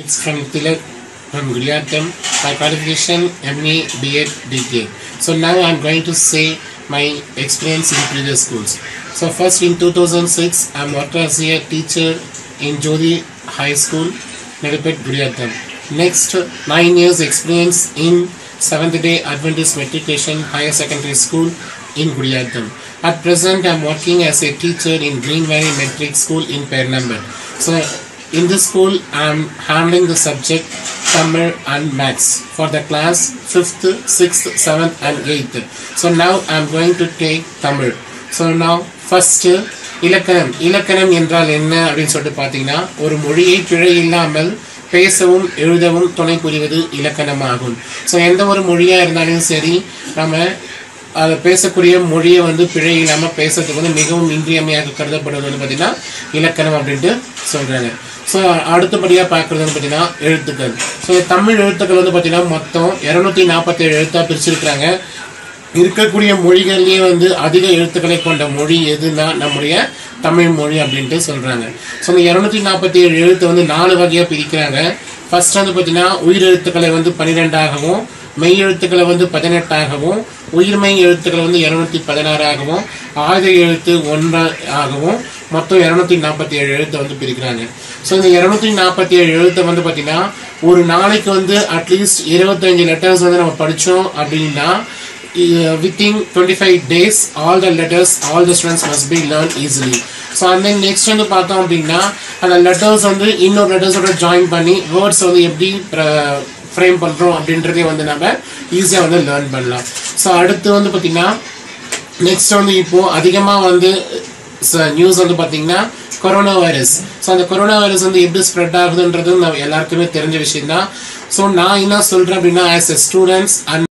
It's from Tilak from Guriatam. My qualification MA, BEd, DTA. So now I'm going to say my experience in previous schools. So first in 2006, I'm worked as a teacher in Jodi High School, Nirupet, Guriatam. Next, nine years experience in Seventh Day Adventist Matriculation Higher Secondary School in Guriatam. At present, I'm working as a teacher in Green Valley Metric School in Pernambuc. So in this school, I'm handling the subject Tamil and Maths for the class 5th, 6th, 7th and 8th. So now I'm going to take Tamil. So now first இலக்கணம் இலக்கணம் என்றால் என்ன அப்படின்னு சொல்லிட்டு பார்த்தீங்கன்னா ஒரு மொழியை பிழை இல்லாமல் பேசவும் எழுதவும் துணை புரிவது இலக்கணமாகும் ஸோ எந்த ஒரு மொழியாக இருந்தாலும் சரி நம்ம அதை பேசக்கூடிய மொழியை வந்து பிழை இல்லாமல் பேசுறதுக்கு வந்து மிகவும் இன்றியமையாக கருதப்படுவது வந்து பார்த்தீங்கன்னா இலக்கணம் அப்படின்ட்டு சொல்கிறாங்க ஸோ அடுத்தபடியாக பார்க்குறது வந்து பார்த்தீங்கன்னா எழுத்துக்கள் ஸோ தமிழ் எழுத்துக்கள் வந்து பார்த்தீங்கன்னா மொத்தம் இரநூத்தி நாற்பத்தேழு எழுத்தாக பிரிச்சிருக்கிறாங்க இருக்கக்கூடிய மொழிகள்லேயே வந்து அதிக எழுத்துக்களை கொண்ட மொழி எதுனா நம்முடைய தமிழ் மொழி அப்படின்ட்டு சொல்கிறாங்க ஸோ இந்த இரநூத்தி நாற்பத்தி ஏழு எழுத்தை வந்து நாலு வகையாக பிரிக்கிறாங்க ஃபர்ஸ்ட் வந்து பார்த்தீங்கன்னா உயிரெழுத்துக்களை வந்து பன்னிரெண்டாகவும் மெய் எழுத்துக்களை வந்து பதினெட்டாகவும் உயிர்மெய் எழுத்துக்களை வந்து இரநூத்தி பதினாறாகவும் ஆயுத எழுத்து ஒன்றாகவும் மொத்தம் இரநூத்தி நாற்பத்தி ஏழு எழுத்தை வந்து பிரிக்கிறாங்க ஸோ இந்த இரநூத்தி நாற்பத்தி ஏழு எழுத்தை வந்து பார்த்தீங்கன்னா ஒரு நாளைக்கு வந்து அட்லீஸ்ட் இருபத்தஞ்சு லெட்டர்ஸ் வந்து நம்ம படித்தோம் அப்படின்னா within twenty five days all the letters all the students must be learn easily so and then next வந்து பார்த்தோம் அப்படின்னா அந்த லெட்டர்ஸ் வந்து இன்னொரு லெட்டர்ஸோட ஜாயின் பண்ணி வேர்ட்ஸ் வந்து எப்படி ஃப்ரேம் பண்ணுறோம் அப்படின்றதே வந்து நம்ம ஈஸியாக வந்து லேர்ன் பண்ணலாம் ஸோ அடுத்து வந்து பார்த்திங்கன்னா நெக்ஸ்ட் வந்து இப்போது அதிகமாக வந்து நியூஸ் வந்து பார்த்தீங்கன்னா கொரோனா வைரஸ் ஸோ அந்த கொரோனா வைரஸ் வந்து எப்படி ஸ்ப்ரெட் ஆகுதுன்றது நம்ம எல்லாருக்குமே தெரிஞ்ச விஷயம் தான் ஸோ நான் என்ன சொல்கிறேன் அப்படின்னா ஆஸ் எ ஸ்டூடெண்ட்ஸ் அண்ட்